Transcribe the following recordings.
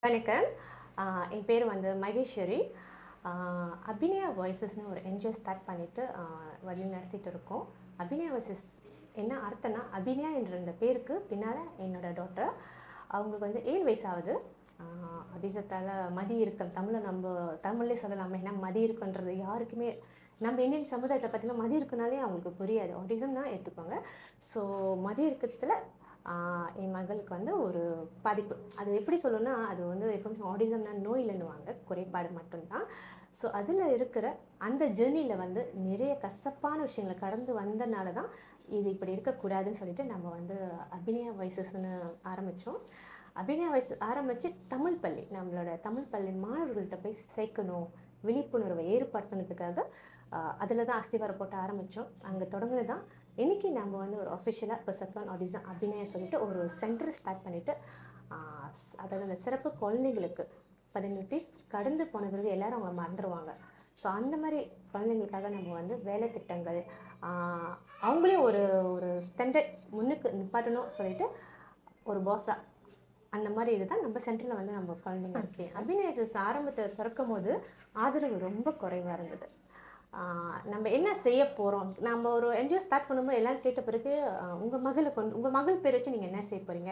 வணக்கம் ஆஹ் என் பேர் வந்து மகேஸ்வரி ஆஹ் அபிநயா வாய்ஸஸ்னு ஒரு என்ஜிஓ ஸ்டார்ட் பண்ணிவிட்டு வழி நடத்திட்டு இருக்கோம் அபிநயா வாய்ஸஸ் என்ன அர்த்தம்னா அபிநயா என்ற இந்த பேருக்கு பின்னால் என்னோட டாட்டர் அவங்களுக்கு வந்து ஏழு வயசாகுது அதிசத்தால் மதி இருக்கம் தமிழை நம்ம தமிழ்லேயே சொல்லலாம் ஏன்னா மதி இருக்குன்றது யாருக்குமே நம்ம இந்தியன் சமுதாயத்தை பார்த்தீங்கன்னா மதி இருக்குனாலே அவங்களுக்கு புரியாது ஆட்டிசம் தான் எடுத்துக்கோங்க ஸோ மதி இருக்கத்தில் ஆஹ் என் மகளுக்கு வந்து ஒரு பாதிப்பு அது எப்படி சொல்லணும்னா அது வந்து எப்பவுமே ஆட்டிசம்னா நோய் இல்லைன்னுவாங்க குறைபாடு மட்டும்தான் ஸோ அதில் இருக்கிற அந்த ஜேர்னியில் வந்து நிறைய கசப்பான விஷயங்களை கடந்து வந்தனால தான் இது இப்படி இருக்கக்கூடாதுன்னு சொல்லிட்டு நம்ம வந்து அபிநயா வாய்ஸஸ்னு ஆரம்பித்தோம் அபிநயா வாய்ஸ் ஆரம்பித்து தமிழ் பள்ளி நம்மளோட தமிழ் பள்ளி மாணவர்கள்ட்ட போய் சேர்க்கணும் விழிப்புணர்வை ஏற்படுத்தினதுக்காக அதில் தான் அஸ்திவாரம் போட்டு ஆரம்பித்தோம் அங்கே தொடங்குனது தான் இன்றைக்கி நம்ம வந்து ஒரு அஃபிஷியலாக இப்போ சத்வான் ஆடிசம் அபிநயா சொல்லிட்டு ஒரு சென்டர் ஸ்டார்ட் பண்ணிவிட்டு அதாவது அந்த சிறப்பு குழந்தைங்களுக்கு பதினெட்டு வயசு கடந்து போன பிறகு எல்லாரும் அவங்க மறந்துடுவாங்க ஸோ அந்த மாதிரி குழந்தைங்களுக்காக நம்ம வந்து வேலை திட்டங்கள் ஆஹ் அவங்களே ஒரு ஒரு ஸ்டாண்டர்ட் முன்னுக்கு நிப்பாட்டணும் சொல்லிட்டு ஒரு பாஸா அந்த மாதிரி இதுதான் நம்ம சென்டரில் வந்து நம்ம குழந்தைங்க இருக்கு அபிநயசஸ் ஆரம்பத்தை திறக்கும் போது ஆதரவு ரொம்ப குறைவாக இருந்தது ஆஹ் நம்ம என்ன செய்ய போகிறோம் நம்ம ஒரு என்ஜிஓ ஸ்டார்ட் பண்ணும்போது எல்லாரும் கேட்ட பிறகு உங்கள் மகளை கொண்டு உங்கள் மகள் பேர் வச்சு நீங்கள் என்ன செய்ய போகிறீங்க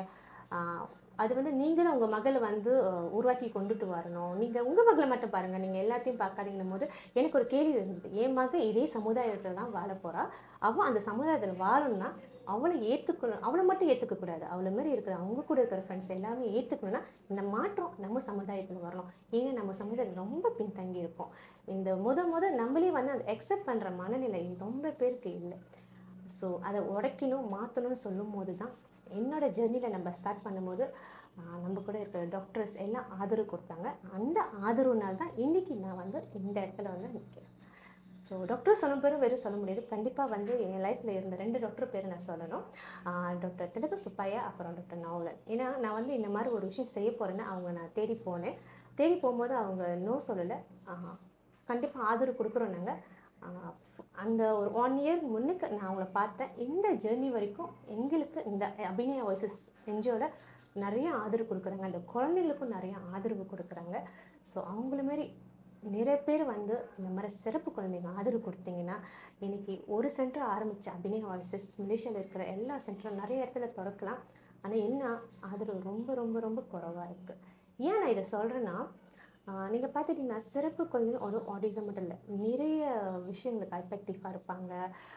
அது வந்து நீங்களும் உங்கள் மகளை வந்து ஆஹ் உருவாக்கி கொண்டுட்டு வரணும் நீங்கள் உங்கள் மகளை மட்டும் பாருங்கள் நீங்கள் எல்லாத்தையும் பார்க்காதீங்கன்னும் போது எனக்கு ஒரு கேள்வி இருந்தது என் மகள் இதே சமுதாயத்தில் தான் வாழ போகிறா அவள் அந்த சமுதாயத்தில் வாழணும்னா அவளை ஏற்றுக்கணும் அவளை மட்டும் ஏற்றுக்கக்கூடாது அவளை மாதிரி இருக்கிற அவங்க கூட இருக்கிற ஃப்ரெண்ட்ஸ் எல்லாமே ஏற்றுக்கணும்னா இந்த மாற்றம் நம்ம சமுதாயத்தில் வரணும் ஏன்னா நம்ம சமுதாயம் ரொம்ப பின்தங்கி இருக்கோம் இந்த முத முத நம்மளே வந்து அந்த அக்செப்ட் பண்ணுற மனநிலை ரொம்ப பேருக்கு இல்லை ஸோ அதை உடைக்கணும் மாற்றணும்னு சொல்லும் போது தான் என்னோட ஜெர்னியில் நம்ம ஸ்டார்ட் பண்ணும்போது ஆஹ் நம்ம கூட இருக்கிற டாக்டர்ஸ் எல்லாம் ஆதரவு கொடுத்தாங்க அந்த ஆதரவுனால தான் இன்றைக்கி நான் வந்து இந்த இடத்துல வந்து நிற்கிறேன் ஸோ டாக்டர் சொல்லும் பேரும் வெறும் சொல்ல முடியாது கண்டிப்பாக வந்து என் லைஃப்பில் இருந்த ரெண்டு டாக்டர் பேரை நான் சொல்லணும் டாக்டர் திலகு சுப்பையா அப்புறம் டாக்டர் நவலன் ஏன்னா நான் வந்து இந்த மாதிரி ஒரு விஷயம் செய்ய போகிறேன்னு அவங்க நான் தேடி போனேன் தேடி போகும்போது அவங்க நோ சொல்லலை கண்டிப்பாக ஆதரவு கொடுக்குறோம் நாங்கள் அந்த ஒரு ஒன் இயர் முன்னுக்கு நான் அவங்கள பார்த்தேன் இந்த ஜேர்னி வரைக்கும் எங்களுக்கு இந்த அபிநயா வாய்ஸஸ் என்ஜியோட நிறைய ஆதரவு கொடுக்குறாங்க அந்த குழந்தைங்களுக்கும் நிறைய ஆதரவு கொடுக்குறாங்க ஸோ அவங்கள மாரி நிறைய பேர் வந்து இந்த மாதிரி சிறப்பு குழந்தைங்க ஆதரவு கொடுத்தீங்கன்னா இன்னைக்கு ஒரு சென்டர் ஆரம்பித்த அபிநய வாய்ஸஸ் மலேசியாவில் இருக்கிற எல்லா சென்டரும் நிறைய இடத்துல திறக்கலாம் ஆனால் என்ன ஆதரவு ரொம்ப ரொம்ப ரொம்ப குறைவாக இருக்குது ஏன் நான் இதை சொல்கிறேன்னா நீங்கள் பார்த்துட்டிங்கன்னா சிறப்பு குழந்தைங்க ஒரு ஆடிசம் மட்டும் இல்லை நிறைய விஷயங்களுக்கு அஃபெக்டிவாக இருப்பாங்க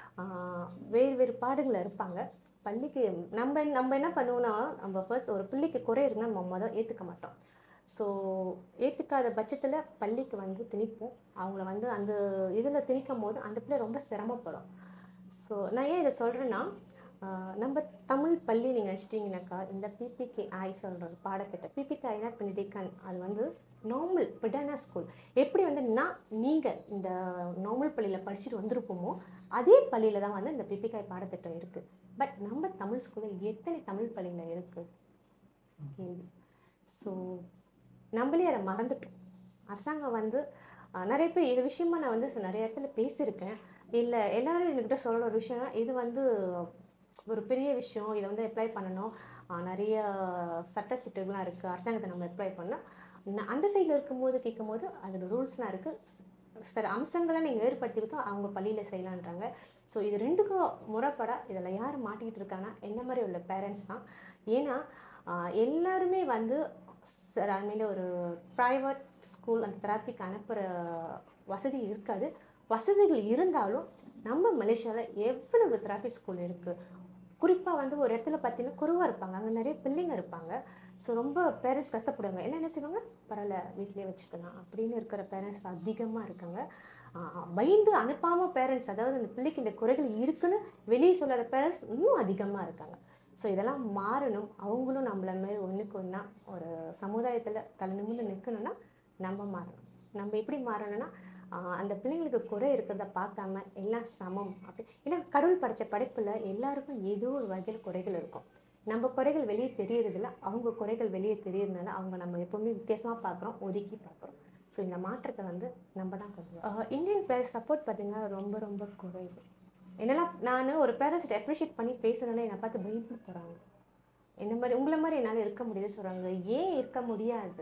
ஆஹ் வேறு வேறு பாடுகளில் இருப்பாங்க பள்ளிக்கு நம்ம நம்ம என்ன பண்ணுவோம்னா நம்ம ஃபர்ஸ்ட் ஒரு பிள்ளைக்கு குறை இருக்குன்னா நம்ம முதல் ஏற்றுக்க மாட்டோம் ஸோ ஏற்றுக்காத பட்சத்தில் பள்ளிக்கு வந்து திணிப்போம் அவங்கள வந்து அந்த இதில் திணிக்கும் போது அந்த பிள்ளை ரொம்ப சிரமப்படும் ஸோ நான் ஏன் இதை சொல்கிறேன்னா நம்ம தமிழ் பள்ளி நீங்கள் நினச்சிட்டிங்கனாக்கா இந்த பிபிகே ஐ சொல்கிற ஒரு பாடத்திட்டம் பிபிகே ஐனா பினிடிக்கன் அது வந்து நார்மல் பிடானா ஸ்கூல் எப்படி வந்து நான் நீங்கள் இந்த நார்மல் பள்ளியில் படிச்சுட்டு வந்திருப்போமோ அதே பள்ளியில் தான் வந்து இந்த பிபிகே பாடத்திட்டம் இருக்குது பட் நம்ம தமிழ் ஸ்கூலில் எத்தனை தமிழ் பள்ளியில் இருக்குது கேள்வி ஸோ நம்மளே அதை மறந்துட்டோம் அரசாங்கம் வந்து அஹ், நிறைய பேர் இது விஷயமா நான் வந்து நிறைய இடத்துல பேசியிருக்கேன் இல்லை எல்லாரும் என்கிட்ட சொல்கிற ஒரு விஷயம் இது வந்து ஒரு பெரிய விஷயம் இதை வந்து அப்ளை பண்ணணும் அஹ், நிறைய சட்ட சிட்டுகள்லாம் இருக்குது அரசாங்கத்தை நம்ம அப்ளை பண்ணால் நான் அந்த சைடில் இருக்கும்போது கேட்கும்போது அதில் ரூல்ஸ்லாம் இருக்குது சில அம்சங்களை நீங்கள் ஏற்படுத்தி கொடுத்தா அவங்க பள்ளியில் செய்யலான்றாங்க ஸோ இது ரெண்டுக்கும் முறைப்பட இதில் யார் மாட்டிக்கிட்டு இருக்காங்கன்னா என்ன மாதிரி உள்ள பேரண்ட்ஸ் தான் ஏன்னா ஆஹ், எல்லாருமே வந்து சார் அதுமாரி ஒரு ப்ரைவேட் ஸ்கூல் அந்த தெராப்பிக்கு அனுப்புகிற வசதி இருக்காது வசதிகள் இருந்தாலும் நம்ம மலேசியாவில் எவ்வளவு தெராப்பி ஸ்கூல் இருக்குது குறிப்பாக வந்து ஒரு இடத்துல பார்த்தீங்கன்னா குறைவாக இருப்பாங்க அங்கே நிறைய பிள்ளைங்க இருப்பாங்க ஸோ ரொம்ப பேரண்ட்ஸ் கஷ்டப்படுவாங்க எல்லாம் என்ன செய்வாங்க பரவாயில்ல வீட்டிலே வச்சுக்கலாம் அப்படின்னு இருக்கிற பேரண்ட்ஸ் அதிகமாக இருக்காங்க ஆஹ் பயந்து அனுப்பாமல் பேரண்ட்ஸ் அதாவது அந்த பிள்ளைக்கு இந்த குறைகள் இருக்குன்னு வெளியே சொல்லாத பேரண்ட்ஸ் இன்னும் அதிகமாக இருக்காங்க ஸோ இதெல்லாம் மாறணும் அவங்களும் நம்மள மாதிரி ஒன்றுக்கு ஒன்றா ஒரு சமுதாயத்தில் தலை நிமிர்ந்து நிற்கணும்னா நம்ம மாறணும் நம்ம எப்படி மாறணும்னா ஆஹ் அந்த பிள்ளைங்களுக்கு குறை இருக்கிறத பார்க்காம எல்லாம் சமம் அப்படி ஏன்னா கடவுள் படைச்ச படைப்பில் எல்லாருக்கும் ஏதோ ஒரு வகையில் குறைகள் இருக்கும் நம்ம குறைகள் வெளியே தெரியறதில்ல அவங்க குறைகள் வெளியே தெரியறதுனால அவங்க நம்ம எப்போவுமே வித்தியாசமாக பார்க்குறோம் ஒதுக்கி பார்க்குறோம் ஸோ இந்த மாற்றத்தை வந்து நம்ம தான் கொண்டு வரணும் இந்தியன் பேர் சப்போர்ட் பார்த்தீங்கன்னா ரொம்ப ரொம்ப குறைவு என்னெல்லாம் நான் ஒரு பேரண்ட்ஸ்கிட்ட அப்ரிஷியேட் பண்ணி பேசுகிறேன்னா என்னை பார்த்து பயந்து போகிறாங்க என்ன மாதிரி உங்களை மாதிரி என்னால் இருக்க முடியுது சொல்கிறாங்க ஏன் இருக்க முடியாது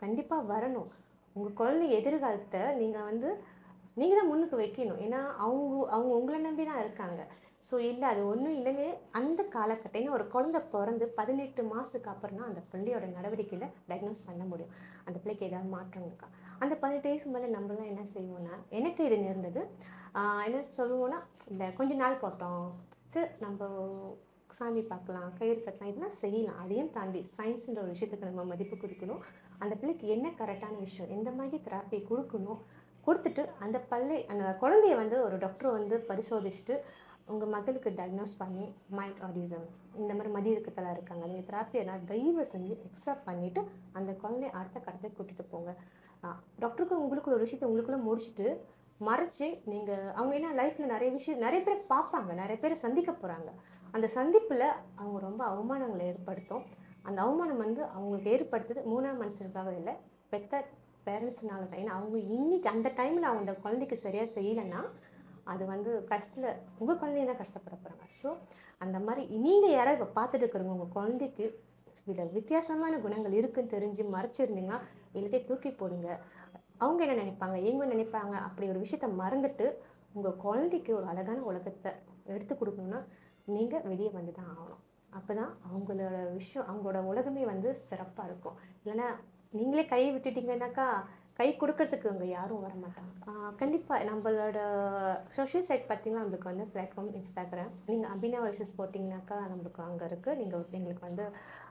கண்டிப்பாக வரணும் உங்கள் குழந்தை எதிர்காலத்தை நீங்கள் வந்து நீங்கள் தான் முன்னுக்கு வைக்கணும் ஏன்னா அவங்க அவங்க உங்களை நம்பி தான் இருக்காங்க ஸோ இல்லை அது ஒன்றும் இல்லைங்க அந்த காலகட்டம் ஏன்னா ஒரு குழந்தை பிறந்து பதினெட்டு மாதத்துக்கு அப்புறம் தான் அந்த பிள்ளையோட நடவடிக்கையில் டயக்னோஸ் பண்ண முடியும் அந்த பிள்ளைக்கு ஏதாவது மாற்றம் இருக்கா அந்த பதினெட்டு வயசு மேலே நம்மளாம் என்ன செய்வோம்னா எனக்கு இது நேர்ந்தது ஆஹ் என்ன சொல்லுவோன்னா இல்லை கொஞ்ச நாள் போட்டோம் சரி நம்ம சாமி பார்க்கலாம் கயிறு கட்டலாம் இதெல்லாம் செய்யலாம் அதையும் தாண்டி சயின்ஸுன்ற ஒரு விஷயத்துக்கு நம்ம மதிப்பு கொடுக்கணும் அந்த பிள்ளைக்கு என்ன கரெக்டான விஷயம் எந்த மாதிரி தெராப்பி கொடுக்கணும் கொடுத்துட்டு அந்த பல்லை அந்த குழந்தைய வந்து ஒரு டாக்டர் வந்து பரிசோதிச்சுட்டு உங்கள் மகளுக்கு டயக்னோஸ் பண்ணி மைண்ட் ஆடிசம் இந்த மாதிரி மதியிறக்கத்தெல்லாம் இருக்காங்க நீங்கள் தெராப்பி எல்லாம் தயவு செஞ்சு எக்ஸப்ட் பண்ணிவிட்டு அந்த குழந்தைய அடுத்த கட்டத்துக்கு கூட்டிகிட்டு போங்க டாக்டருக்கு உங்களுக்குள்ள ஒரு விஷயத்தை உங்களுக்குள்ளே முடிச்சுட்டு மறைச்சு நீங்கள் அவங்க என்ன லைஃப்பில் நிறைய விஷயம் நிறைய பேர் பார்ப்பாங்க நிறைய பேர் சந்திக்க போகிறாங்க அந்த சந்திப்பில் அவங்க ரொம்ப அவமானங்களை ஏற்படுத்தும் அந்த அவமானம் வந்து அவங்களுக்கு ஏற்படுத்துது மூணாம் மனுஷனுக்காக இல்லை பெத்த பேரண்ட்ஸ்னால தான் ஏன்னா அவங்க இன்னைக்கு அந்த டைமில் அவங்க அந்த குழந்தைக்கு சரியாக செய்யலைன்னா அது வந்து கஷ்டத்தில் உங்கள் குழந்தைய தான் கஷ்டப்பட போகிறாங்க ஸோ அந்த மாதிரி நீங்கள் யாராவது இப்போ பார்த்துட்டு இருக்கிறவங்க உங்கள் குழந்தைக்கு இதில் வித்தியாசமான குணங்கள் இருக்குன்னு தெரிஞ்சு மறைச்சிருந்தீங்கன்னா எல்லாத்தையும் தூக்கி போடுங்க அவங்க என்ன நினைப்பாங்க இவங்க நினைப்பாங்க அப்படி ஒரு விஷயத்த மறந்துட்டு உங்கள் குழந்தைக்கு ஒரு அழகான உலகத்தை எடுத்து கொடுக்கணுன்னா நீங்கள் வெளியே வந்து தான் ஆகணும் அப்போ தான் அவங்களோட விஷயம் அவங்களோட உலகமே வந்து சிறப்பாக இருக்கும் இல்லைன்னா நீங்களே கை விட்டுட்டீங்கன்னாக்கா கை கொடுக்கறதுக்கு அங்கே யாரும் வர மாட்டாங்க கண்டிப்பாக நம்மளோட சோஷியல் சைட் பார்த்தீங்கன்னா நம்மளுக்கு வந்து பிளாட்ஃபார்ம் இன்ஸ்டாகிராம் நீங்கள் அபினா வாய்ஸஸ் போட்டிங்கனாக்கா நம்மளுக்கு அங்கே இருக்குது நீங்கள் எங்களுக்கு வந்து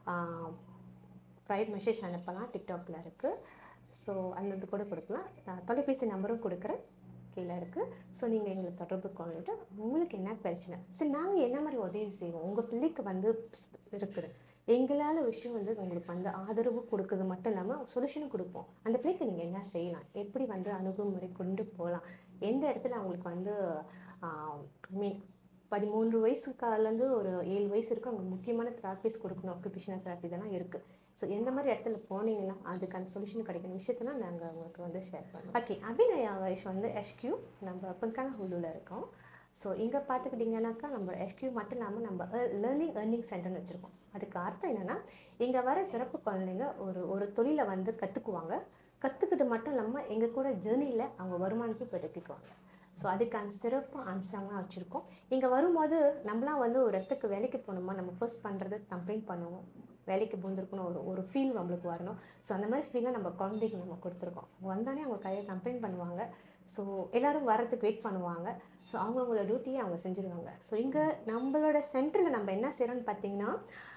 ப்ரைவேட் மெசேஜ் அனுப்பலாம் டிக்டாக்ல இருக்குது ஸோ அந்த இது கூட கொடுக்கலாம் நான் தொலைபேசி நம்பரும் கொடுக்குறேன் கீழே இருக்குது ஸோ நீங்கள் எங்களை தொடர்பு கொண்டுட்டு உங்களுக்கு என்ன பிரச்சனை சரி நாங்கள் என்ன மாதிரி உதவி செய்வோம் உங்கள் பிள்ளைக்கு வந்து இருக்குது எங்களால் விஷயம் வந்து உங்களுக்கு வந்து ஆதரவு கொடுக்குறது மட்டும் இல்லாமல் சொல்யூஷனும் கொடுப்போம் அந்த பிள்ளைக்கு நீங்கள் என்ன செய்யலாம் எப்படி வந்து அணுகுமுறை கொண்டு போகலாம் எந்த இடத்துல அவங்களுக்கு வந்து மீன் பதிமூன்று வயசுக்காலேருந்து ஒரு ஏழு வயசு வரைக்கும் அவங்க முக்கியமான தெராப்பிஸ் கொடுக்கணும் ஆக்குபேஷனல் தெராப்பி இதெல்லாம் இருக்குது ஸோ எந்த மாதிரி இடத்துல போனீங்கன்னா அதுக்கான சொல்யூஷன் கிடைக்கிற விஷயத்தெல்லாம் நாங்கள் உங்களுக்கு வந்து ஷேர் பண்ணுவோம் ஓகே அபிநயா வயசு வந்து எஸ்கியூ நம்ம பெங்கான ஹுலுவில் இருக்கோம் ஸோ இங்கே பார்த்துக்கிட்டிங்கன்னாக்கா நம்ம எஸ்கியூ மட்டும் இல்லாமல் நம்ம லேர்னிங் ஏர்னிங் சென்டர்னு வச்சுருக்கோம் அதுக்கு அர்த்தம் என்னென்னா இங்கே வர சிறப்பு குழந்தைங்க ஒரு ஒரு தொழிலை வந்து கற்றுக்குவாங்க கற்றுக்கிட்டு மட்டும் இல்லாமல் எங்கள் கூட ஜேர்னியில் அவங்க வருமானத்தை பெருக்கிக்குவாங்க ஸோ அதுக்கான சிறப்பு அம்சமாக வச்சுருக்கோம் இங்கே வரும்போது நம்மளாம் வந்து ஒரு இடத்துக்கு வேலைக்கு போகணுமா நம்ம ஃபர்ஸ்ட் பண்ணுறது கம்ப்ளைண்ட் பண்ணுவோம் வேலைக்கு பூந்திருக்கணும் ஒரு ஒரு ஃபீல் நம்மளுக்கு வரணும் ஸோ அந்த மாதிரி ஃபீலை நம்ம குழந்தைக்கு நம்ம கொடுத்துருக்கோம் வந்தானே அவங்க கையை கம்ப்ளைண்ட் பண்ணுவாங்க ஸோ எல்லோரும் வரதுக்கு வெயிட் பண்ணுவாங்க ஸோ அவங்கவுங்களோட டியூட்டியை அவங்க செஞ்சுருவாங்க ஸோ இங்கே நம்மளோட சென்டரில் நம்ம என்ன செய்கிறோன்னு பார்த்தீங்கன்னா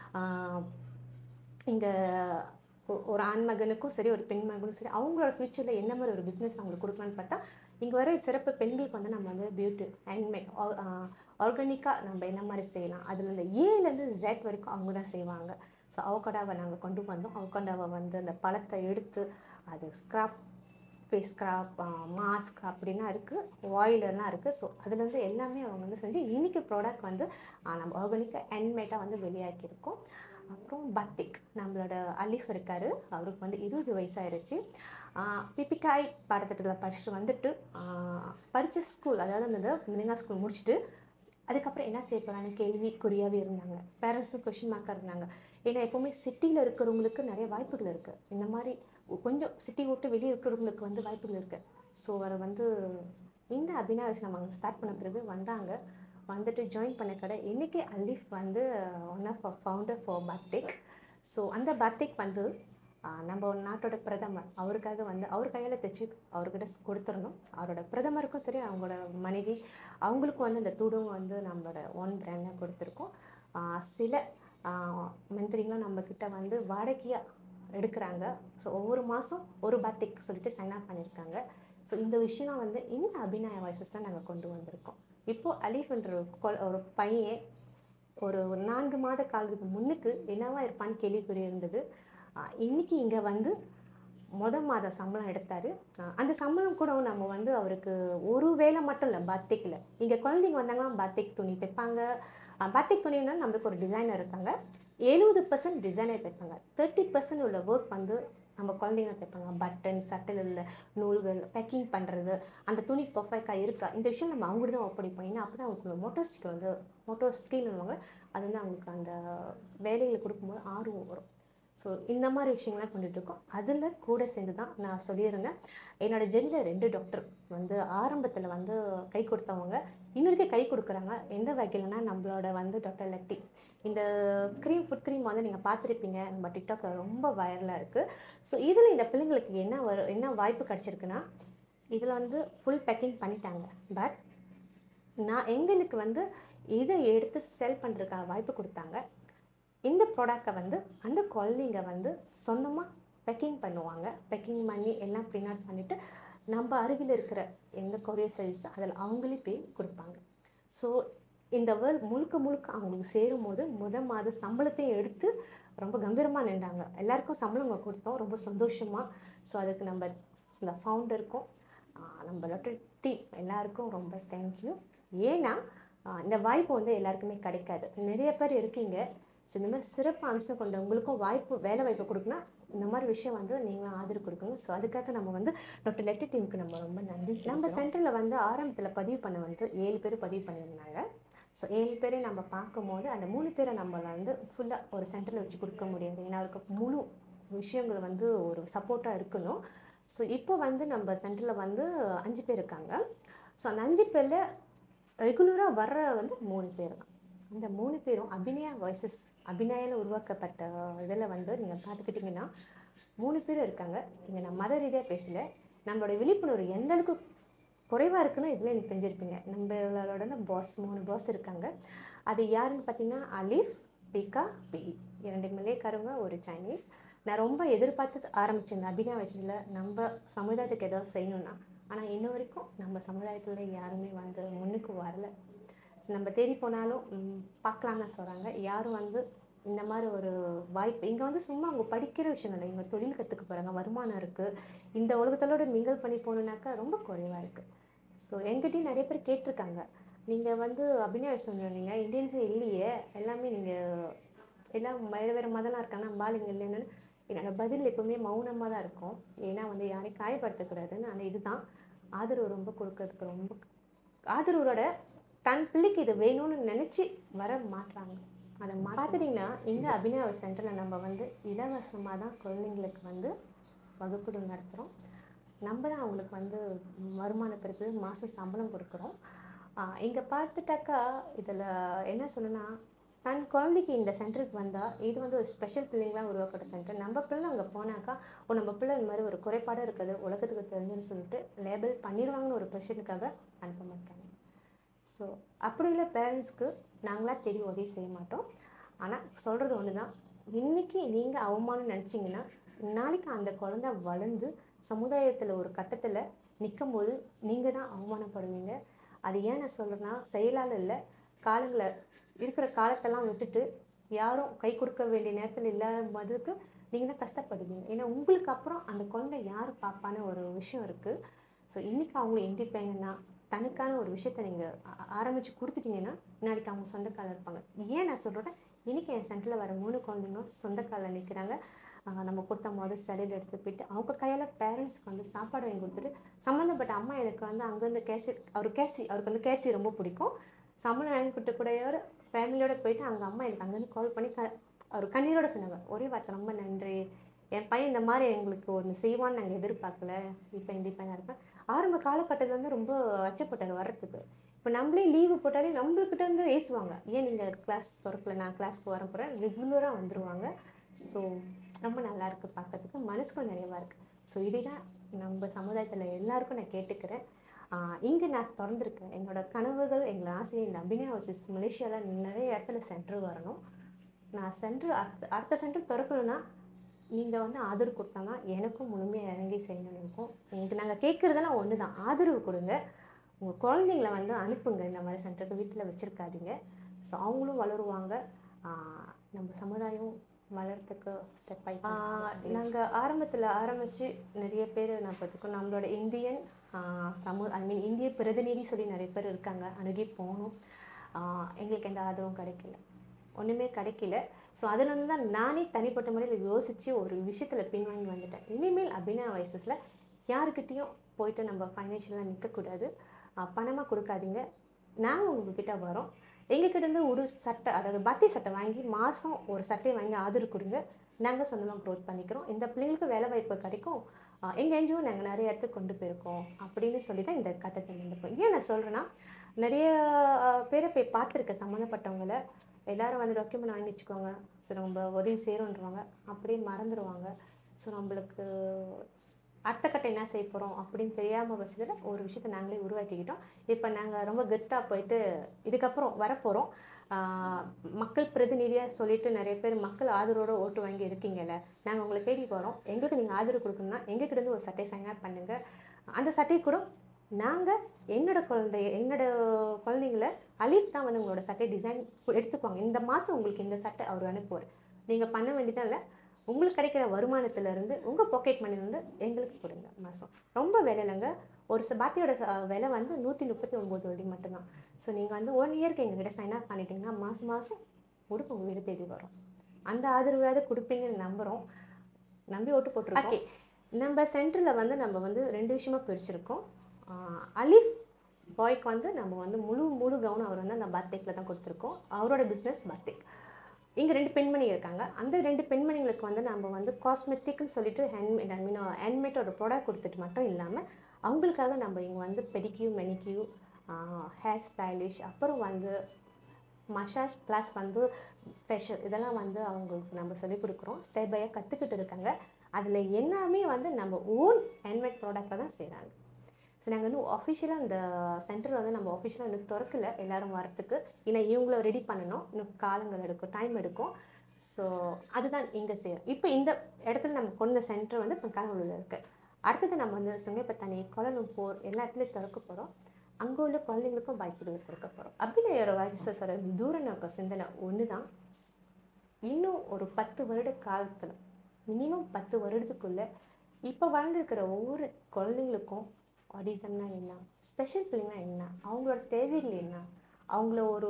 இங்கே ஒரு ஆண் மகனுக்கும் சரி ஒரு பெண் மகனுக்கும் சரி அவங்களோட ஃப்யூச்சரில் என்ன மாதிரி ஒரு பிஸ்னஸ் அவங்களுக்கு கொடுக்கலான்னு பார்த்தா இங்கே வர சிறப்பு பெண்களுக்கு வந்து நம்ம வந்து பியூட்டி ஹேண்ட்மேட் ஆர்கானிக்காக நம்ம என்ன மாதிரி செய்யலாம் அதில் இந்த ஏலேருந்து ஜெட் வரைக்கும் அவங்க தான் செய்வாங்க ஸோ அவகடாவை நாங்கள் கொண்டு வந்தோம் அவகடாவை வந்து அந்த பழத்தை எடுத்து அது ஸ்க்ராப் ஃபேஸ் ஸ்க்ராப் மாஸ்க் அப்படின்னா இருக்குது ஆயிலெல்லாம் இருக்குது ஸோ அதுலேருந்து எல்லாமே அவங்க வந்து செஞ்சு இன்றைக்கி ப்ராடக்ட் வந்து நம்ம ஆர்கானிக்காக ஹேண்ட்மேடாக வந்து வெளியாக்கியிருக்கோம் அப்புறம் பத்திக் நம்மளோட அலிஃப் இருக்கார் அவருக்கு வந்து இருபது வயசாயிருச்சு பிபிகாய் பாடத்திட்டத்தில் படிச்சுட்டு வந்துட்டு படித்த ஸ்கூல் அதாவது அந்த மினிங்கா ஸ்கூல் முடிச்சுட்டு அதுக்கப்புறம் என்ன செய்ய போகிறாங்க கேள்விக்குறியாகவே இருந்தாங்க பேரண்ட்ஸும் கொஷின் மார்க்காக இருந்தாங்க ஏன்னா எப்போவுமே சிட்டியில் இருக்கிறவங்களுக்கு நிறைய வாய்ப்புகள் இருக்குது இந்த மாதிரி கொஞ்சம் சிட்டி விட்டு வெளியே இருக்கிறவங்களுக்கு வந்து வாய்ப்புகள் இருக்குது ஸோ அவரை வந்து இந்த அபினாவஸ் நம்ம ஸ்டார்ட் பண்ண பிறகு வந்தாங்க வந்துட்டு ஜாயின் பண்ண கடை இன்றைக்கி அலிஃப் வந்து ஒன் ஆஃப் ஃபவுண்டர் ஃபார் பத்திக் ஸோ அந்த பத்திக் வந்து நம்ம நாட்டோட பிரதமர் அவருக்காக வந்து அவர் கையில் தைச்சி அவர்கிட்ட கொடுத்துருந்தோம் அவரோட பிரதமருக்கும் சரி அவங்களோட மனைவி அவங்களுக்கும் வந்து அந்த தூடும் வந்து நம்மளோட ஓன் பிராண்டாக கொடுத்துருக்கோம் சில மந்திரிங்களும் நம்மக்கிட்ட வந்து வாடகையாக எடுக்கிறாங்க ஸோ ஒவ்வொரு மாதம் ஒரு பத்திக் சொல்லிட்டு சைன் அப் பண்ணியிருக்காங்க ஸோ இந்த விஷயம் வந்து இந்த அபிநய வாய்ஸஸ் தான் நாங்கள் கொண்டு வந்திருக்கோம் இப்போது அலீஃப்ன்ற ஒரு ஒரு பையன் ஒரு நான்கு மாத காலத்துக்கு முன்னுக்கு என்னவா இருப்பான்னு கேள்விக்குறி இருந்தது இன்றைக்கி இங்கே வந்து மொதல் மாத சம்பளம் எடுத்தார் அந்த சம்பளம் கூட நம்ம வந்து அவருக்கு ஒரு வேலை மட்டும் இல்லை பத்திக்கில் இங்கே குழந்தைங்க வந்தாங்கன்னா பத்திக் துணி தைப்பாங்க பத்திக் துணினா நம்மளுக்கு ஒரு டிசைனர் இருக்காங்க எழுபது பர்சன்ட் டிசைனர் தைப்பாங்க தேர்ட்டி பர்சன்ட் உள்ள ஒர்க் வந்து நம்ம குழந்தைங்க தைப்பாங்க பட்டன் சட்டில் உள்ள நூல்கள் பேக்கிங் பண்ணுறது அந்த துணி பர்ஃபெக்டாக இருக்கா இந்த விஷயம் நம்ம அவங்கள்ட்ட தான் ஒப்படைப்போம் ஏன்னா அப்போ தான் அவங்களுக்கு மோட்டோ ஸ்கில் வந்து மோட்டோ ஸ்கில் அது வந்து அவங்களுக்கு அந்த வேலைகளை கொடுக்கும்போது ஆர்வம் வரும் ஸோ இந்த மாதிரி விஷயங்கள்லாம் கொண்டுட்டு இருக்கோம் அதில் கூட சேர்ந்து தான் நான் சொல்லியிருந்தேன் என்னோட ஜென்னில் ரெண்டு டாக்டர் வந்து ஆரம்பத்தில் வந்து கை கொடுத்தவங்க இன்னொருக்கே கை கொடுக்குறாங்க எந்த வகையிலனா நம்மளோட வந்து டாக்டர் லத்தி இந்த க்ரீம் ஃபுட் க்ரீம் வந்து நீங்கள் பார்த்துருப்பீங்க நம்ம டிக்டாக்ல ரொம்ப வைரலாக இருக்குது ஸோ இதில் இந்த பிள்ளைங்களுக்கு என்ன வரும் என்ன வாய்ப்பு கிடச்சிருக்குன்னா இதில் வந்து ஃபுல் பேக்கிங் பண்ணிட்டாங்க பட் நான் எங்களுக்கு வந்து இதை எடுத்து செல் பண்ணுறதுக்காக வாய்ப்பு கொடுத்தாங்க இந்த ப்ராடக்டை வந்து அந்த குழந்தைங்க வந்து சொந்தமாக பேக்கிங் பண்ணுவாங்க பேக்கிங் பண்ணி எல்லாம் பிரிண்ட் அவுட் பண்ணிவிட்டு நம்ம அருகில் இருக்கிற எந்த கொரியர் சர்வீஸ் அதில் அவங்களே போய் கொடுப்பாங்க ஸோ இந்த வேர்ல்ட் முழுக்க முழுக்க அவங்களுக்கு சேரும் போது முத மாத சம்பளத்தையும் எடுத்து ரொம்ப கம்பீரமாக நின்றாங்க எல்லாருக்கும் சம்பளம் அவங்க கொடுத்தோம் ரொம்ப சந்தோஷமாக ஸோ அதுக்கு நம்ம இந்த ஃபவுண்டருக்கும் நம்மளோட டீம் எல்லாருக்கும் ரொம்ப தேங்க்யூ ஏன்னா ஆஹ் இந்த வாய்ப்பு வந்து எல்லாருக்குமே கிடைக்காது நிறைய பேர் இருக்கீங்க ஸோ இந்த மாதிரி சிறப்பு அம்சம் கொண்ட உங்களுக்கும் வாய்ப்பு வேலை வாய்ப்பு கொடுக்குன்னா இந்த மாதிரி விஷயம் வந்து நீங்களும் ஆதரவு கொடுக்கணும் ஸோ அதுக்காக நம்ம வந்து டாக்டர் லெட்டர் டீமுக்கு நம்ம ரொம்ப நன்றி நம்ம சென்டரில் வந்து ஆரம்பத்தில் பதிவு பண்ண வந்து ஏழு பேர் பதிவு பண்ணியிருந்தாங்க ஸோ ஏழு பேரை நம்ம பார்க்கும்போது அந்த மூணு பேரை நம்ம வந்து ஃபுல்லாக ஒரு சென்டரில் வச்சு கொடுக்க முடியாது ஏன்னா அவருக்கு முழு விஷயங்கள் வந்து ஒரு சப்போர்ட்டாக இருக்கணும் ஸோ இப்போ வந்து நம்ம சென்டரில் வந்து அஞ்சு பேர் இருக்காங்க ஸோ அந்த அஞ்சு பேரில் ரெகுலராக வர்ற வந்து மூணு பேர் தான் இந்த மூணு பேரும் அபிநயா வாய்ஸஸ் அபிநயால உருவாக்கப்பட்ட இதில் வந்து நீங்கள் பார்த்துக்கிட்டிங்கன்னா மூணு பேர் இருக்காங்க இங்கே நான் மத ரீதியாக பேசல நம்மளோட விழிப்புணர்வு எந்த அளவுக்கு குறைவாக இருக்குன்னு இதில் எனக்கு தெரிஞ்சிருப்பீங்க நம்மளோட பாஸ் மூணு பாஸ் இருக்காங்க அது யாருன்னு பார்த்தீங்கன்னா அலிஃப் பிகா பி இரண்டு மலேக்காரங்க ஒரு சைனீஸ் நான் ரொம்ப எதிர்பார்த்து ஆரம்பித்தேன் இந்த அபிநயா வயசில் நம்ம சமுதாயத்துக்கு ஏதாவது செய்யணும்னா ஆனால் இன்ன வரைக்கும் நம்ம சமுதாயத்தில் யாருமே வந்து முன்னுக்கு வரல So, நம்ம தேடி போனாலும் ம், பார்க்கலாம்னு சொல்கிறாங்க யாரும் வந்து இந்த மாதிரி ஒரு வாய்ப்பு இங்கே வந்து சும்மா அவங்க படிக்கிற விஷயம் இல்லை இவங்க தொழில் கற்றுக்க போகிறாங்க வருமானம் இருக்குது இந்த உலகத்தோட மிங்கல் பண்ணி போகணுன்னாக்கா ரொம்ப குறைவாக இருக்குது ஸோ என்கிட்டயும் நிறைய பேர் கேட்டிருக்காங்க நீங்கள் வந்து அபிநய சொன்னீங்க இந்தியன்ஸே இல்லையே எல்லாமே நீங்கள் எல்லாம் வேறு வேறு மதம்லாம் இருக்காங்க நம்ம ஆளுங்க இல்லைன்னு என்னோட பதில் எப்பவுமே மௌனமாக தான் இருக்கும் ஏன்னா வந்து யாரையும் காயப்படுத்தக்கூடாதுன்னு ஆனால் இதுதான் ஆதரவு ரொம்ப கொடுக்கறதுக்கு ரொம்ப ஆதரவோட தன் பிள்ளைக்கு இது வேணும்னு நினச்சி வர மாட்றாங்க அதை பார்த்துட்டிங்கன்னா இந்த அபிநய சென்டரில் நம்ம வந்து இலவசமாக தான் குழந்தைங்களுக்கு வந்து வகுப்புகள் நடத்துகிறோம் நம்ம தான் அவங்களுக்கு வந்து வருமானத்திற்கு மாதம் சம்பளம் கொடுக்குறோம் இங்கே பார்த்துட்டாக்கா இதில் என்ன சொல்லணும்னா தன் குழந்தைக்கு இந்த சென்டருக்கு வந்தால் இது வந்து ஒரு ஸ்பெஷல் பிள்ளைங்களாம் உருவாக்கிற சென்டர் நம்ம பிள்ளை அங்கே போனாக்கா ஓ நம்ம பிள்ளை இந்த மாதிரி ஒரு குறைபாடு இருக்குது உலகத்துக்கு தெரிஞ்சுன்னு சொல்லிட்டு லேபிள் பண்ணிடுவாங்கன்னு ஒரு ப்ரெஷனுக்காக அனுப்ப மாட்டாங்க ஸோ அப்படி உள்ள பேரண்ட்ஸ்க்கு நாங்களாக தேடி உதவி செய்ய மாட்டோம் ஆனால் சொல்கிறது ஒன்று தான் இன்றைக்கி நீங்கள் அவமானம் நினச்சிங்கன்னா நாளைக்கு அந்த குழந்தை வளர்ந்து சமுதாயத்தில் ஒரு கட்டத்தில் நிற்கும்போது நீங்கள் தான் அவமானப்படுவீங்க அது ஏன் நான் சொல்கிறேன்னா செயலால் இல்லை காலங்களை இருக்கிற காலத்தெல்லாம் விட்டுட்டு யாரும் கை கொடுக்க வேண்டிய நேரத்தில் இல்லாததுக்கு நீங்கள் தான் கஷ்டப்படுவீங்க ஏன்னா உங்களுக்கு அப்புறம் அந்த குழந்தை யார் பார்ப்பான ஒரு விஷயம் இருக்குது ஸோ இன்றைக்கி அவங்க இண்டிபெண்டாக தனக்கான ஒரு விஷயத்த நீங்கள் ஆரம்பித்து கொடுத்துட்டீங்கன்னா நாளைக்கு அவங்க சொந்த காலில் இருப்பாங்க ஏன் நான் சொல்கிறேன் இன்றைக்கி என் சென்டரில் வர மூணு குழந்தைங்களும் சொந்த காலில் நிற்கிறாங்க நம்ம கொடுத்த முதல் செலையில் எடுத்து போயிட்டு அவங்க கையால் பேரண்ட்ஸ்க்கு வந்து சாப்பாடு வாங்கி கொடுத்துட்டு சம்மந்தப்பட்ட அம்மா எனக்கு வந்து அங்கேருந்து கேசி அவர் கேசி அவருக்கு வந்து கேசி ரொம்ப பிடிக்கும் சம்பளம் வாங்கி கொடுத்த கூடையோட ஃபேமிலியோட போயிட்டு அவங்க அம்மா எனக்கு அங்கேருந்து கால் பண்ணி க அவர் கண்ணீரோட சொன்னாங்க ஒரே வார்த்தை ரொம்ப நன்றி என் பையன் இந்த மாதிரி எங்களுக்கு ஒன்று செய்வான்னு நாங்கள் எதிர்பார்க்கல இப்போ இண்டிபெண்டாக இருக்கேன் ஆரம்ப காலகட்டத்தில் வந்து ரொம்ப அச்சப்பட்டார் வர்றதுக்கு இப்போ நம்மளே லீவு போட்டாலே நம்மளுக்கிட்ட வந்து ஏசுவாங்க ஏன் நீங்கள் கிளாஸ் திறக்கல நான் கிளாஸ்க்கு வர போகிறேன் ரெகுலராக வந்துடுவாங்க ஸோ ரொம்ப நல்லா இருக்குது பார்க்கறதுக்கு மனசுக்கும் நிறையவா இருக்குது ஸோ இதை தான் நம்ம சமுதாயத்தில் எல்லாருக்கும் நான் கேட்டுக்கிறேன் இங்கே நான் திறந்துருக்கேன் என்னோட கனவுகள் எங்களை ஆசையை இந்த அபிநயா வர்சஸ் மலேசியாவில் நிறைய இடத்துல சென்டர் வரணும் நான் சென்டர் அடுத்த அடுத்த சென்டர் திறக்கணும்னா நீங்கள் வந்து ஆதரவு கொடுத்தாங்க எனக்கும் முழுமையாக இறங்கி செய்யணும்னு இருக்கும் எனக்கு நாங்கள் கேட்குறதெல்லாம் ஒன்று தான் ஆதரவு கொடுங்க உங்கள் குழந்தைங்கள வந்து அனுப்புங்க இந்த மாதிரி சென்டருக்கு வீட்டில் வச்சுருக்காதீங்க ஸோ அவங்களும் வளருவாங்க ஆஹ் நம்ம சமுதாயம் வளர்றதுக்கு ஸ்டெப் ஆகி நாங்கள் ஆரம்பத்தில் ஆரம்பித்து நிறைய பேர் நான் பார்த்துக்கோம் நம்மளோட இந்தியன் ஆஹ் சமூக ஐ மீன் இந்திய பிரதிநிதி சொல்லி நிறைய பேர் இருக்காங்க அணுகி போகணும் ஆஹ் எங்களுக்கு எந்த ஆதரவும் கிடைக்கல ஒன்றுமே கிடைக்கல ஸோ அதுலேருந்து தான் நானே தனிப்பட்ட முறையில் யோசித்து ஒரு விஷயத்தில் பின்வாங்கி வந்துட்டேன் இனிமேல் அபிநயா வயசஸில் யாருக்கிட்டேயும் போயிட்டு நம்ம ஃபைனான்ஷியலாக நிற்கக்கூடாது பணமாக கொடுக்காதீங்க நாங்கள் உங்ககிட்ட வரோம் எங்ககிட்ட இருந்து ஒரு சட்டை அதாவது பத்தி சட்டை வாங்கி மாதம் ஒரு சட்டையை வாங்கி ஆதரவு கொடுங்க நாங்கள் சொந்தமாக க்ரோத் பண்ணிக்கிறோம் இந்த பிள்ளைங்களுக்கு வேலை வாய்ப்பு கிடைக்கும் எங்கள் என்ஜிஓ நாங்கள் நிறைய இடத்துக்கு கொண்டு போயிருக்கோம் அப்படின்னு சொல்லி தான் இந்த கட்டத்தில் இருந்துப்போம் ஏன் நான் சொல்கிறேன்னா நிறைய ஆஹ், பேரை போய் பார்த்துருக்கேன் சம்மந்தப்பட்டவங்கள எல்லாரும் வந்து டாக்குமெண்ட் வாங்கி வச்சுக்கோங்க ஸோ நம்ம உதவி செய்கிறோன்றவாங்க அப்படியே மறந்துடுவாங்க ஸோ நம்மளுக்கு அடுத்த கட்டம் என்ன செய்ய போகிறோம் அப்படின்னு தெரியாமல் பட்சத்தில் ஒரு விஷயத்தை நாங்களே உருவாக்கிக்கிட்டோம் இப்போ நாங்கள் ரொம்ப கெத்தாக போயிட்டு இதுக்கப்புறம் வரப்போகிறோம் மக்கள் பிரதிநிதியாக சொல்லிட்டு நிறைய பேர் மக்கள் ஆதரவோட ஓட்டு வாங்கி இருக்கீங்கல்ல நாங்கள் உங்களை தேடி போகிறோம் எங்களுக்கு நீங்கள் ஆதரவு கொடுக்கணும்னா எங்ககிட்ட ஒரு சட்டை சைன் அப் பண்ணுங்கள் அந்த சட்டை கூட நாங்கள் என்னோட குழந்தை என்னோட குழந்தைங்கள அலீஃப் தான் வந்து உங்களோட சட்டை டிசைன் எடுத்துக்குவாங்க இந்த மாதம் உங்களுக்கு இந்த சட்டை அவர் அனுப்புவார் நீங்கள் பண்ண வேண்டியதான் இல்லை உங்களுக்கு கிடைக்கிற வருமானத்துலேருந்து உங்கள் பாக்கெட் மணிலேருந்து எங்களுக்கு கொடுங்க மாதம் ரொம்ப விலை இல்லைங்க ஒரு ச- பாத்தியோட ச- விலை வந்து நூற்றி முப்பத்தி ஒம்பது வழி மட்டும்தான் ஸோ நீங்கள் வந்து ஒன் இயர்க்கு எங்ககிட்ட சைன் அப் பண்ணிட்டீங்கன்னா மாதம் மாதம் உடுப்பு உங்கள் வீடு தேடி வரும் அந்த ஆதரவாவது கொடுப்பீங்கன்னு நம்புகிறோம் நம்பி ஓட்டு போட்டிருக்கோம் ஓகே நம்ம சென்டரில் வந்து நம்ம வந்து ரெண்டு விஷயமா பிரிச்சிருக்கோம் ஆஹ் அலிஃப் பாய்க்கு வந்து நம்ம வந்து முழு முழு கவனம் அவர் வந்து அந்த பர்த்டேக்கில் தான் கொடுத்துருக்கோம் அவரோட பிஸ்னஸ் பர்த்டேக் இங்கே ரெண்டு பெண்மணி இருக்காங்க அந்த ரெண்டு பெண்மணிங்களுக்கு வந்து நம்ம வந்து காஸ்மெட்டிக்னு சொல்லிட்டு ஹேண்ட்மேட் ஐ மீன் ஹேண்ட்மேட் ஒரு ப்ராடக்ட் கொடுத்துட்டு மட்டும் இல்லாமல் அவங்களுக்காக நம்ம இங்கே வந்து பெடிக்யூ மெனிக்யூ ஹேர் ஸ்டைலிஷ் அப்புறம் வந்து மசாஜ் ப்ளஸ் வந்து ஃபேஷியல் இதெல்லாம் வந்து அவங்களுக்கு நம்ம சொல்லிக் கொடுக்குறோம் ஸ்டெப் பையாக கற்றுக்கிட்டு இருக்காங்க அதில் எல்லாமே வந்து நம்ம ஓன் ஹேண்ட்மேட் ப்ராடக்டாக தான் செய்கிறாங்க ஸோ நாங்கள் இன்னும் அஃபிஷியலாக அந்த சென்டரில் வந்து நம்ம அஃபிஷியலாக இன்னும் திறக்கல எல்லாரும் வரத்துக்கு ஏன்னா இவங்கள ரெடி பண்ணணும் இன்னும் காலங்கள் எடுக்கும் டைம் எடுக்கும் ஸோ அதுதான் இங்கே செய்கிறோம் இப்போ இந்த இடத்துல நம்ம கொண்ட சென்டர் வந்து இப்போ கனவுல இருக்குது அடுத்தது நம்ம வந்து சுங்கைப்பத்தானி கோலலும்பூர் எல்லா இடத்துலையும் திறக்க போகிறோம் அங்கே உள்ள குழந்தைங்களுக்கும் வாய்ப்புகள் கொடுக்க போகிறோம் அபிநயோட வாய்ஸஸோட தூர நோக்க சிந்தனை ஒன்று தான் இன்னும் ஒரு பத்து வருட காலத்தில் மினிமம் பத்து வருடத்துக்குள்ளே இப்போ வாழ்ந்துருக்கிற ஒவ்வொரு குழந்தைங்களுக்கும் ஆடிசம்னா என்ன ஸ்பெஷல் பிள்ளைங்கன்னா என்ன அவங்களோட தேவைகள் என்ன அவங்கள ஒரு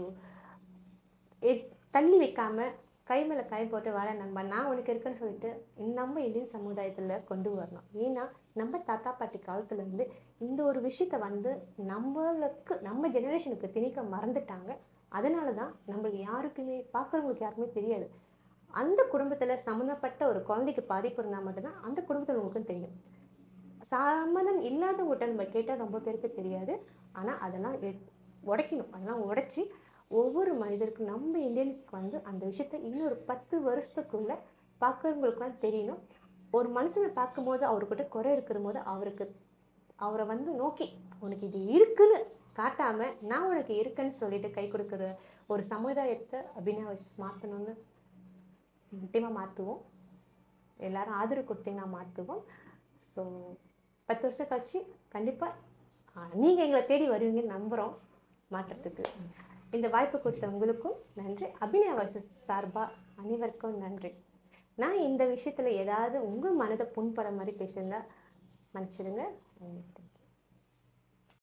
எ- தள்ளி வைக்காம கை மேலே கை போட்டு வர நம்ம நான் உனக்கு இருக்கேன்னு சொல்லிட்டு நம்ம இந்தியன் சமுதாயத்தில் கொண்டு வரணும் ஏன்னா நம்ம தாத்தா பாட்டி காலத்துலேருந்து இந்த ஒரு விஷயத்த வந்து நம்மளுக்கு நம்ம ஜெனரேஷனுக்கு திணிக்க மறந்துட்டாங்க அதனால தான் நம்மளுக்கு யாருக்குமே பார்க்குறவங்களுக்கு யாருக்குமே தெரியாது அந்த குடும்பத்தில் சம்மந்தப்பட்ட ஒரு குழந்தைக்கு பாதிப்பு இருந்தால் மட்டும்தான் அந்த குடும்பத்தில் உங்களுக்கும் தெரியும் சம்மந்தம் இல்லாதவங்ககிட்ட நம்ம கேட்டால் ரொம்ப பேருக்கு தெரியாது ஆனால் அதெல்லாம் எட்- உடைக்கணும் அதெல்லாம் உடைச்சி ஒவ்வொரு மனிதருக்கும் நம்ம இந்தியன்ஸ்க்கு வந்து அந்த விஷயத்த இன்னொரு பத்து வருஷத்துக்குள்ள பார்க்குறவங்களுக்குலாம் தெரியணும் ஒரு மனுஷனை பார்க்கும்போது அவர்கிட்ட குறை இருக்கிற போது அவருக்கு அவரை வந்து நோக்கி உனக்கு இது இருக்குன்னு காட்டாம நான் உனக்கு இருக்கேன்னு சொல்லிட்டு கை கொடுக்குற ஒரு சமுதாயத்தை அபிநவ மாற்றணும்னு நிச்சயமாக மாற்றுவோம் எல்லாரும் ஆதரவு கொடுத்தீங்கன்னா மாற்றுவோம் ஸோ பத்து வருஷம் கழிச்சு கண்டிப்பாக நீங்கள் எங்களை தேடி வருவீங்கன்னு நம்புகிறோம் மாற்றத்துக்கு இந்த வாய்ப்பு கொடுத்த உங்களுக்கும் நன்றி அபிநய வாய்ஸஸ் சார்பாக அனைவருக்கும் நன்றி நான் இந்த விஷயத்தில் ஏதாவது உங்கள் மனதை புண்பட மாதிரி பேசியிருந்தா மன்னிச்சிடுங்க